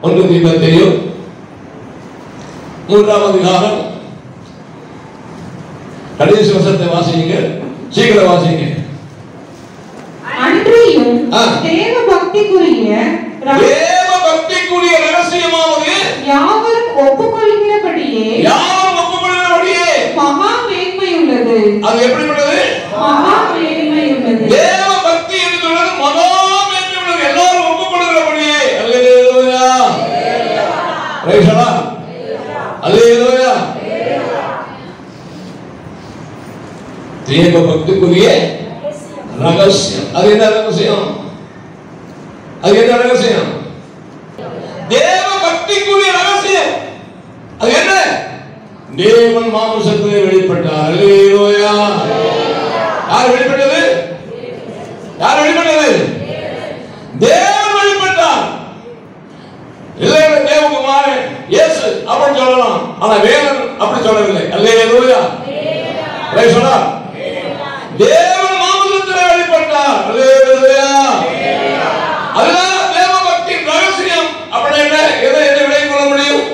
ஒன்று தீபத்தையும் மூன்றாம் அதிகாரம் கடைசி வசனத்தை வாசிங்க சீக்கிரம் வாசிங்க அன்றியும் ஆ. தேவ பக்திக்குரிய ர- தேவ பக்திக்குரிய ரகசியமாவது யாவரும் ஒப்புக்கொள்கிறபடியே யாரும் ஒப்புக்கொள்கிறபடியே மகா மேன்மையுள்ளது அது எப்படிப்பட்டது மகா மேன்மையுள்ளது தேவ பக்தி என்று சொல்வது மகா மேன்மை உள்ளது எல்லாரும் ஒப்புக்கொள்கிறபடியே அல்லேலூயா ரைசலா அல்லேலூயா தேவ பக்திக்குரிய ரகசியம் அது என்ன ரகசியம் அது என்ன ரகசியம் தேவ பக்திக்குரிய ரகசியம் அது என்ன தேவன் மாமிசத்திலே வெளிப்பட்டார் அல்லேலூயா யார் வெளிப்பட்டது யார் வெளிப்பட்டது தேவன் வெளிப்பட்டார் இல்லை இல்லை, தேவகுமாரன் இயேசு அப்படின்னு சொல்லலாம் ஆனா வேதன் அப்படி சொல்லவில்லை அல்லேலூயா ரைட் சொல்லா தேவன் மாமிசத்திலே வெளிப்பட்டார் அல்லேலூயா அதனால தேவ பக்தி ரகசியம் அப்படி என்ன எதை எதை விளங்கிக் கொள்ள முடியும்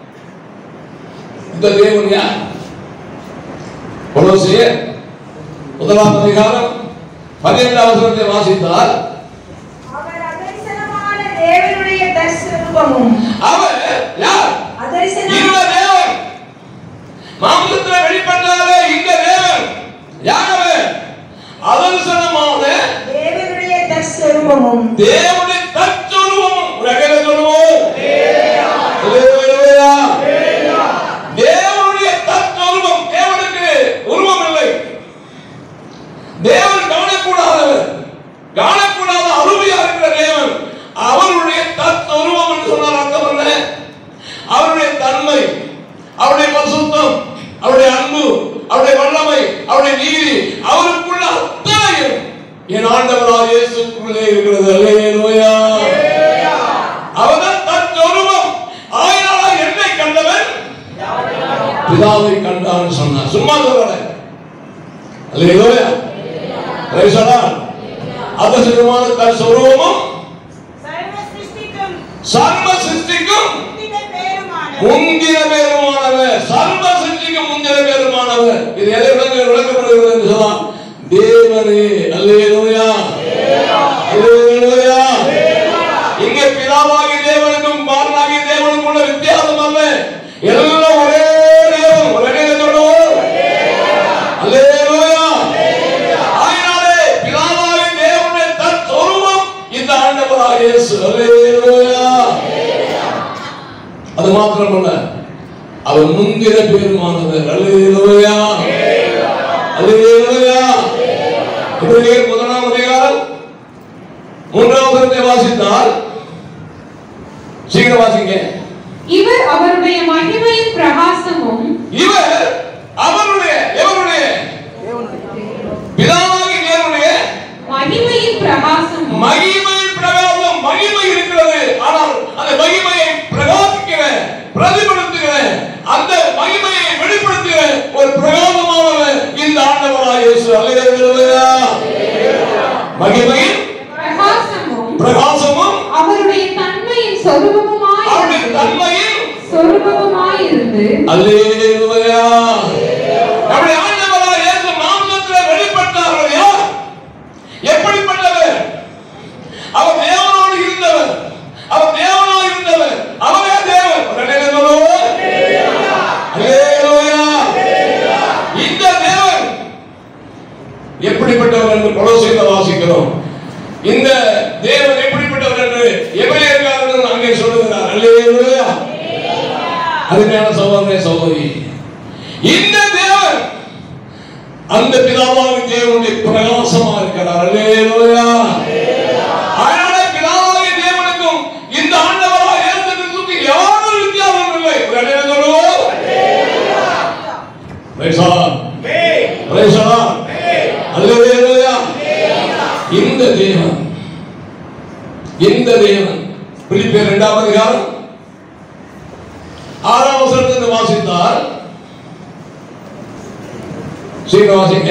இந்த தேவன் யார் கொலோசியர் முதலாம் அதிகாரம் பன்னிரெண்டாம் வசனத்தை வாசித்தால் அவர் அதரிசனமான தேவனுடைய தரிசனமும் அவர் யார் அதரிசனம் இந்த தேவன் மாம்சத்தில் வெளிப்பட்டாலே இந்த தேவன் யார் அவர் அதர்சனமான தேவனுடைய தரிசனமும் தேவனுடைய தற்சொருவம் உலகில சொல்லுவோம் அல்லேலூயா. தேவனுடைய தற்சொருவம் தேவனுக்கு உருவம் இல்லை தேவன் காணக்கூடாதவர் காணக்கூடாத அருமையா இருக்கிற தேவன் அவருடைய தற்சொருவம் என்று சொன்னால் அர்த்தம் என்ன அவருடைய தன்மை அவருடைய பசுத்தம் அவருடைய அன்பு அவருடைய வல்லமை அவருடைய நீதி அவருக்குள்ள அத்தனையும் என் ஆண்டவராக இயேசுக்குள்ளே இருக்கிறது அல்லேலூயா அவர்தான் தன் சொருபம் ஆயினால என்னை கண்டவன் பிதாவை கண்டான்னு சொன்னார் சும்மா சொல்லல அல்லேலூயா ரைசலா அதசிதமான தன் சொருபமும் சர்வ சிருஷ்டிக்கும் சர்வ சிருஷ்டிக்கும் முந்தின பேருமான முந்தின பேருமானவர் சர்வ சிருஷ்டிக்கு முந்தின பேருமானவர் இது எதை விளங்க விளக்கப்படுகிறது என்று சொன்னால் தேவனே அல்லேலூயா அல்லேலூயா இங்கே பிதாவாகிய தேவனுக்கும் பாரனாகிய தேவனுக்கும் உள்ள வித்தியாசம் அல்ல எல்லாம் ஒரே தேவன் ஒரே சொல்லுவோம் அல்லேலூயா ஆயினாலே பிதாவாகிய தேவனுடைய தற்சொருவம் இந்த ஆண்டவராக இயேசு அல்லேலூயா அது மாத்திரமல்ல அவர் முந்தின பெருமானவர் அல்லேலூயா அல்லேலூயா எபிரேயர் முதலாம் அதிகாரம் மூன்றாம் வசனத்தை வாசித்தால் சீக்கிரம் வாசிங்க இவர் அவருடைய மகிமையின் பிரகாசமும் இவர் அவருடைய எவருடைய பிதாவாகி தேவனுடைய மகிமையின் பிரகாசமும் மகிமை பிரகாசம் மகிமை இருக்கிறது ஆனால் அந்த மகிமையை பிரகாசிக்கிற பிரதிபலித்துகிற அந்த மகிமையை வெளிப்படுத்துகிற ஒரு பிரகாசமானவர் இந்த ஆண்டவராக இயேசு அல்லேலூயா மகிமையின் பிரகாசமும் பிரகாசமும் அவருடைய தன்மையின் சொரூபமுமாய் அவருடைய தன்மையின் சொரூபமுமாயிருந்து அல்லேலூயா நம்முடைய ஆண்டவராக இயேசு மாம்சத்தில் வெளிப்பட்டார் யார் எப்படிப்பட்டவர் அவர் தேவனோடு இருந்தவர் அவர் தேவனோடு இருந்தவர் அவரே தேவன் உடனே சொல்லுவோம் அல்லேலூயா இந்த தேவன் எப்படிப்பட்டவர் என்று கொலோசையில் வாசிக்கிறோம் இந்த தேவன் எப்படிப்பட்டவர் என்று எபிரேயர்காரர்கள் அங்கே சொல்லுகிறார் அல்லேலூயா அருமையான சகோதரே சகோதரி இந்த தேவன் அந்த பிதாவாக தேவனுடைய பிரகாசமா இருக்கிறார் அல்லேலூயா அதனால பிதாவாகிய தேவனுக்கும் இந்த ஆண்டவராக இயேசு கிறிஸ்துவுக்கு யாரும் வித்தியாசம் இல்லை உடனே சொல்லுவோம் Praise the Lord. Praise the Lord. Hallelujah. இந்த தேவன் இந்த தேவன் பிலிப்பியர் இரண்டாம் அதிகாரம் ஆறாம் வசனத்திலிருந்து வாசித்தால் சீக்கிரம் வாசிங்க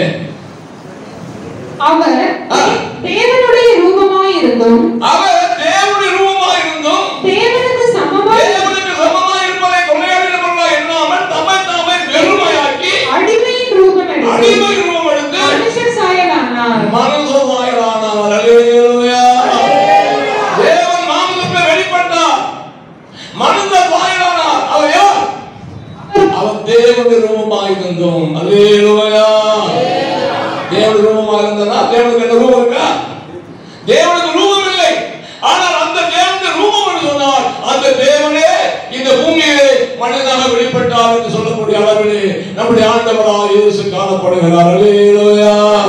அவர் ஆ. தேவனுடைய ரூபமாயிருந்தும் அவர் தேவனுடைய ரூபமாக இருந்தும் தேவனுக்கு சம தேவனுக்கு ரூபமா இருந்தனா தேவனுக்கு என்ன ரூபம் இருக்கா தேவனுக்கு ரூபம் இல்லை ஆனால் அந்த தேவனுக்கு ரூபம் என்று சொன்னால் அந்த தேவனே இந்த பூமியிலே மனிதனாக வெளிப்பட்டார் என்று சொல்லக்கூடிய அளவிலே நம்முடைய ஆண்டவராக இயேசு காணப்படுகிறார் அல்லேலூயா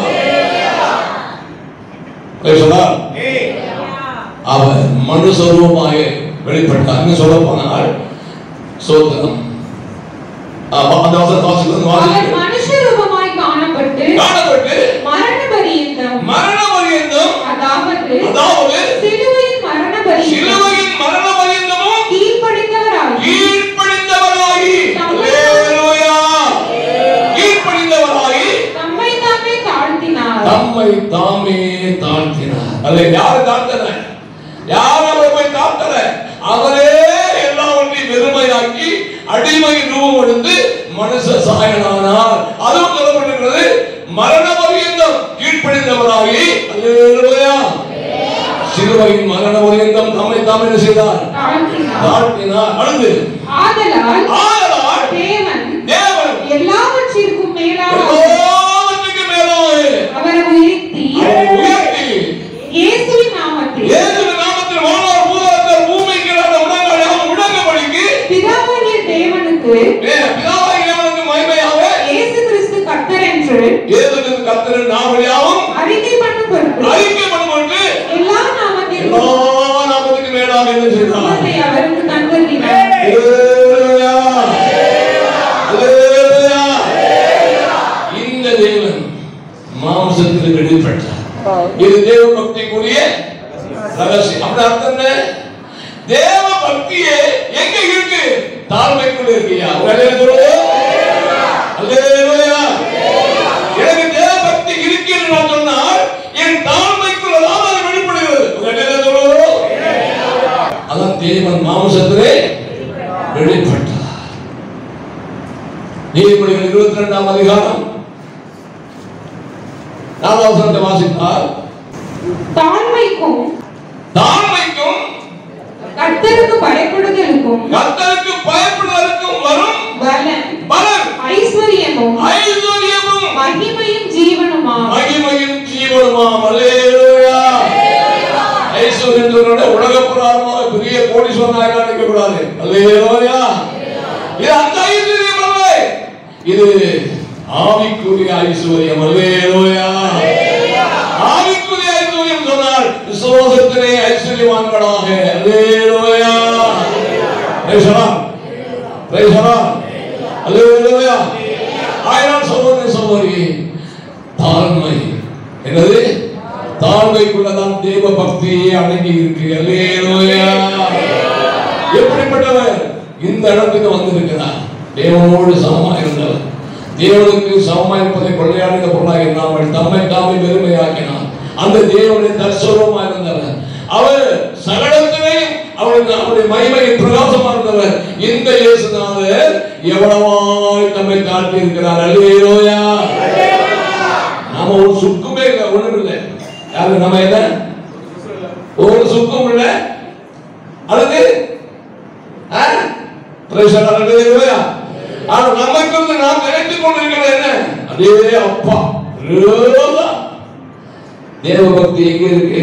Praise the Lord. அவர் மனுஸ்வரூபமாக வெளிப்பட்டார் இன்னும் சொல்ல போனால் சோத்திரம் ஆ, அந்த வசனம் வாசிக்கிறது அவர் வாசிக்கிறது. மனுஷ ரூபமாய் காணப்பட்டு காணப்பட்டு மரண பரியந்தம் மரண பரியந்தம் அதாவது அதாவது சிலுவையின் மரண பரியந்தம் சிலுவையின் மரண பரியந்தமும் கீழ்ப்படிந்தவராகி கீழ்ப்படிந்தவராகி அல்லேலூயா கீழ்ப்படிந்தவராகி தம்மை தாமே தாழ்த்தினார் தம்மை தாமே தாழ்த்தினார் அல்ல யாரு தாழ்த்தல யார் அவரை போய் தாழ்த்தல அவரே எல்லாவற்றையும் வெறுமையாக்கி அடிமை ரூபம் எடுத்து மனுஷ சாயனானார் அதுவும் சொல்லப்பட்டிருக்கிறது மரண பரியந்தம் கீழ்ப்படிந்தவராகி அல்லேலூயா சிலுவையின் மரண பரியந்தம் தம்மை தாமே என்ன செய்தார் தாழ்த்தினார் தாழ்த்தினார் அடுத்து ஆதலால் ஆதலால் தேவன் தேவன் எல்லாவற்றிற்கும் மேலாக எல்லாவற்றுக்கும் மேலாக அவரை உயர்த்தி அவரை உயர்த்தி இயேசுவின் நாமத்தில் இயேசுவின் நாமத்தில் வானோர் பூதோத்தர் பூமிக்கு அந்த உலகங்கள் யாவும் உலகப்படிக்கு பிதாவாகிய தேவனுக்கு பிதாவாகிய தேவனுக்கு மகிமையாக இயேசு கிறிஸ்து கர்த்தர் என்று இயேசுவின் கர்த்தரின் நாமத்தையாவும் அறிக்கை பண்ணும் பொருட்டு அறிக்கை பண்ணும்போது எல்லா எல்லா நாமத்திற்கும் நாமத்துக்கு மேலாக என்ன செய்தார் நாமத்தை அவருக்கு தந்தருளினார் அல்லேலூயா. அல்லேலூயா. இந்த தேவன் மாம்சத்தில் வெளிப்பட்டார் இது தேவ பக்திக்குரிய ரகசியம் அப்படி அர்த்தம் என்ன தேவ பக்தியே எங்க இருக்கு தாழ்மைக்குள்ள இருக்கியா அல்லேலூயா எனக்கு தேவ பக்தி இருக்கு என்று நான் சொன்னால் என் தாழ்மைக்குள்ளதான் அது வெளிப்படுகிறது அல்லேலூயா. அதான் தேவன் மாம்சத்திலே வெளிப்பட்டார் நீதிமொழிகள் இருபத்தி ரெண்டாம் அதிகாரம் நாலாவது வாசித்தால் தாழ்மைக்கும் தாழ்மைக்கும் கர்த்தருக்கு பயப்படுதலுக்கும் கர்த்தருக்கு பயப்படுவதற்கும் வரும் பலன் பலன் ஐஸ்வர்யமும் ஐஸ்வர்யமும் மகிமையும் ஜீவனுமா மகிமையும் ஜீவனுமாம் அல்லேலூயா ஐஸ்வர்யம் சொல்றத உலக புராணமாக பெரிய கோடீஸ்வரனாக நினைக்க கூடாது அல்லேலூயா இது அந்த ஐஸ்வர்யம் அல்ல இது ஆவிக்குரிய ஐஸ்வர்யம் அல்லேலூயா ஆவிக்குரிய ஐஸ்வர்யம் சொன்னால் விசுவாசத்திலே ஐஸ்வர்யவான்களாக அல்லேலூயா Praise the Lord. Praise the Lord. Hallelujah. ஆயிரம் சகோதரி சகோதரி தாழ்மை என்னது தாழ்மைக்குள்ளதான் தேவ பக்தியே அடங்கி இருக்கு அல்லேலூயா எப்படிப்பட்டவர் இந்த இடத்துக்கு வந்திருக்கிறார் தேவனோடு சமமா இருந்தவர் தேவனுக்கு சமமா இருப்பதை கொள்ளையாடுகிற பொருளாக இல்லாமல் தம்மை தாமே பெருமையாக்கினார் அந்த தேவனுடைய தற்சோரமா இருந்தவர் அவர் சகலத்திலையும் அவருக்கு அவருடைய மகிமையின் பிரகாசமா இருந்தவர் இந்த இயேசுநாதர் எவ்வளவாய் தம்மை காட்டி இருக்கிறார் அல்லேலூயா நாம ஒரு சுக்குமே இல்லை ஒண்ணும் இல்லை யாரு நம்ம என்ன ஒரு சுக்கும் இல்லை அதுக்கு ஆ? Praise the Lord. Hallelujah. ஆனா நமக்கு வந்து நாம் நினைத்துக் கொண்டிருக்கிறது என்ன அதே அப்பா ரோதா. தேவ பக்தி எங்க இருக்கு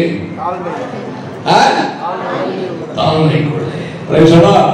ஆ? தாழ்மைக்குள்ளே Praise the Lord.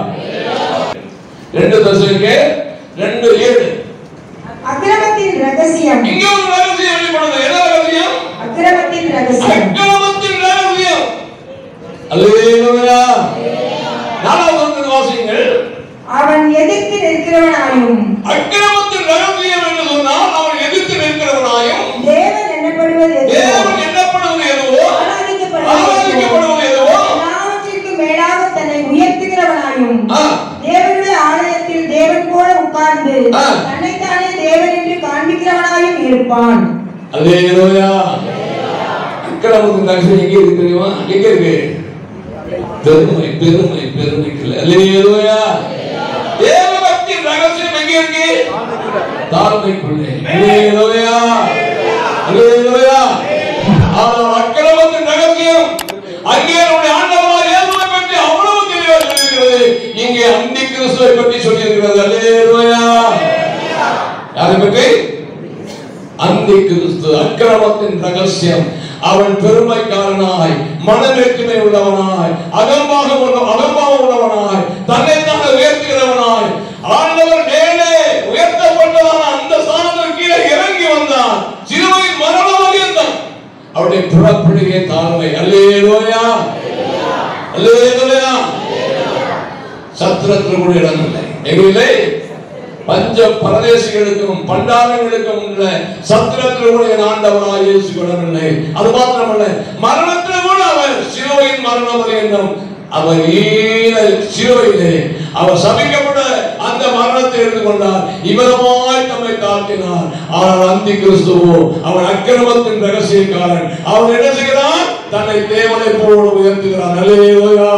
ரெண்டு தசைக்கு ரெண்டு ஏழு அக்கிரமத்தின் ரகசியம் இங்க ஒரு ரகசியம் வெளிப்படுது என்ன ரகசியம் அக்கிரமத்தின் ரகசியம் அக்கிரமத்தின் ரகசியம் அல்லேலூயா நாலாவது வந்து வாசியுங்கள் அவன் எதிர்த்து நிற்கிறவனாயும் அக்கிரமத்தின் ரகசியம் என்று சொன்னால் அவன் எதிர்த்து நிற்கிறவனாயும் தேவன் என்னப்படுவது எதுவோ, தேவன் என்னப்படுவது எதுவோ ஆராதிக்கப்படுவது ஆராதிக்கப்படுவது எதுவோ, எதுவோ எல்லாவற்றிற்கும் மேலாக தன்னை உயர்த்துகிறவனாயும் ஆ. தேவனுடைய ஆலயத்தில் தேவன் போல உட்கார்ந்து ஆ. தன்னைத்தானே தேவன் என்று காண்பிக்கிறவனாயும் இருப்பான் அல்லேலூயா அக்கிரமத்தின் ரகசியம் எங்க இருக்கு தெரியுமா எங்க இருக்கு பெருமை பெருமை பெருமைக்கு இல்லை அல்லேலூயா தேவ பக்தியின் ரகசியம் எங்க இருக்கு தாழ்மைக்குள்ளே அல்லேலூயா அல்லேலூயா ஆனால் அக்கிரமத்தின் ரகசியம் அங்கே நம்முடைய ஆண்டவராய் இயேசுவை பற்றி அவ்வளவு தெளிவாக சொல்லியிருக்கிறது இங்கே அந்தி கிறிஸ்துவை பற்றி சொல்லியிருக்கிறது அல்லேலூயா யாரை பற்றி அந்தி கிறிஸ்து கிறிஸ்து அக்கிரமத்தின் ரகசியம் அவன் பெருமைக்காரனாய் மனவேற்றுமை உள்ளவனாய் அகம்பாக உள்ள அகம்பாக உள்ளவனாய் தன்னைத்தானே உயர்த்துகிறவனாய் ஆண்டவர் மேலே உயர்த்தப்பட்டதான அந்த ஸ்தானத்திற்கு கீழே இறங்கி வந்தான் சிலுவையின் மரணமாக இருந்தான் அவருடைய புறப்படுகை தாழ்மை அல்லேலோயா அல்லேலோயா சத்திரத்தில் கூட இடம் இல்லை எங்களிலே பஞ்ச பரதேசிகளுக்கும் பண்டாரங்களுக்கும் உள்ள சத்திரத்தில் கூட என் ஆண்டவராக இயேசு விடவில்லை அது மாத்திரமல்ல மரணத்தில் கூட அவர் சிலுவையின் மரணம் என்றும் அவர் ஈர சிலுவையிலே அவர் சபிக்கப்பட்ட அந்த மரணத்தை எடுத்துக்கொண்டார் இவரமாய் தம்மை தாழ்த்தினார் ஆனால் அந்தி கிறிஸ்துவோ அவன் அக்கிரமத்தின் ரகசியக்காரன் அவன் என்ன செய்கிறான் தன்னை தேவனை போல உயர்த்துகிறான் அல்லேலூயா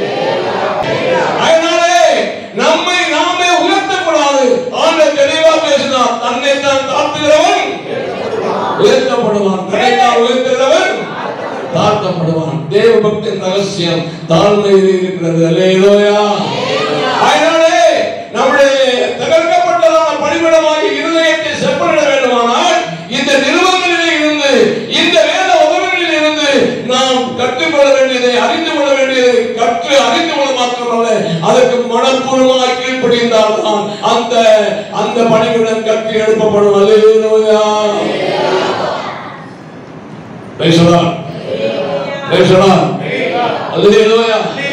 அதனாலே நம்மை நாமே உயர்த்தக்கூடாது ஆண்டவர் தெளிவா பேசினார் தன்னை தான் தாழ்த்துகிறவன் உயர்த்தப்படுவான் தன்னை தான் உயர்த்துகிறவன் தாழ்த்தப்படுவான் தேவ பக்தியின் ரகசியம் தாழ்மையில் இருக்கிறது அல்லேலூயா அதனாலே நம்முடைய தகர்க்கப்பட்டதான பணிவிடமாகி இருதயத்தை செப்பனிட வேண்டுமானால் இந்த நிறுவனங்களிலே இருந்து இந்த வேத உதவிகளில் இருந்து நாம் கற்றுக்கொள்ள வேண்டியதை அறிந்து கொள்ள வேண்டியதை கற்று அறிந்து கொள்ள மாத்திரமல்ல அதற்கு மனப்பூர்வமாய் கீழ்ப்படிந்தால் தான் அந்த அந்த பணிவிடம் கட்டி எழுப்பப்படும் அல்லேலூயா பேசலாம் பேசலாம் அல்லேலூயா